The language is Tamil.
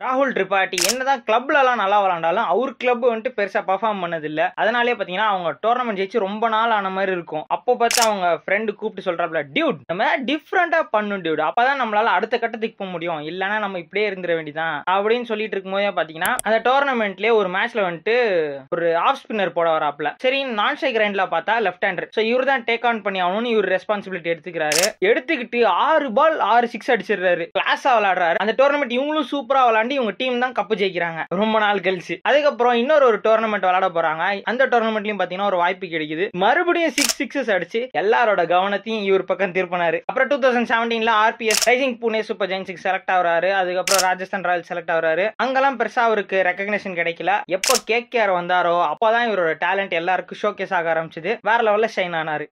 ராகுல் திரிபாட்டி என்னதான் கிளப்ல எல்லாம் நல்லா விளாண்டாலும் அவர் கிளப் வந்துட்டு பெருசா பர்ஃபார்ம் பண்ணது இல்ல அதனாலே பாத்தீங்கன்னா அவங்க டோர்னமெண்ட் ஜெயிச்சு ரொம்ப நாள் ஆன மாதிரி இருக்கும் அப்போ பார்த்து அவங்க ஃப்ரெண்டு கூப்பிட்டு சொல்றாப்ல டியூட் நம்ம டிஃப்ரெண்டா பண்ணும் டியூட் அப்பதான் நம்மளால அடுத்த கட்டத்துக்கு போக முடியும் இல்லைன்னா நம்ம இப்படியே இருந்துட வேண்டியதான் அப்படின்னு சொல்லிட்டு இருக்கும்போதே பாத்தீங்கன்னா அந்த டோர்னமெண்ட்லயே ஒரு மேட்ச்ல வந்துட்டு ஒரு ஆஃப் ஸ்பின்னர் போட வராப்ல சரி நான் ஸ்ட்ரைக் ரைண்ட்ல பார்த்தா லெஃப்ட் ஹேண்டர் ஸோ இவர் தான் டேக் ஆன் பண்ணி ஆகணும்னு இவர் ரெஸ்பான்சிபிலிட்டி எடுத்துக்கிறாரு எடுத்துக்கிட்டு ஆறு பால் ஆறு சிக்ஸ் அடிச்சிடுறாரு கிளாஸா விளையாடுறாரு அந்த டோர்னமெண்ட் இவங்களும் சூப்பரா விளையாண்டு இவங்க டீம் தான் கப்பு ஜெயிக்கிறாங்க ரொம்ப நாள் கழிச்சு அதுக்கப்புறம் இன்னொரு ஒரு டோர்னமெண்ட் விளையாட போறாங்க அந்த டோர்னமெண்ட்லயும் பாத்தீங்கன்னா ஒரு வாய்ப்பு கிடைக்குது மறுபடியும் சிக்ஸ் சிக்ஸஸ் அடிச்சு எல்லாரோட கவனத்தையும் இவர் பக்கம் திருப்பினாரு அப்புறம் டூ தௌசண்ட் செவன்டீன்ல ஆர்பிஎஸ் ரைசிங் புனே சூப்பர் ஜெயின்ஸுக்கு செலக்ட் ஆகுறாரு அதுக்கப்புறம் ராஜஸ்தான் ராயல்ஸ் செலக்ட் ஆகுறாரு அங்கெல்லாம் பெருசா அவருக்கு ரெக்கக்னேஷன் கிடைக்கல எப்போ கேகேஆர் வந்தாரோ அப்பதான் இவரோட டேலண்ட் எல்லாருக்கும் ஷோகேஸ் ஆக ஆரம்பிச்சது வேற லெவல்ல ஷைன் ஆனாரு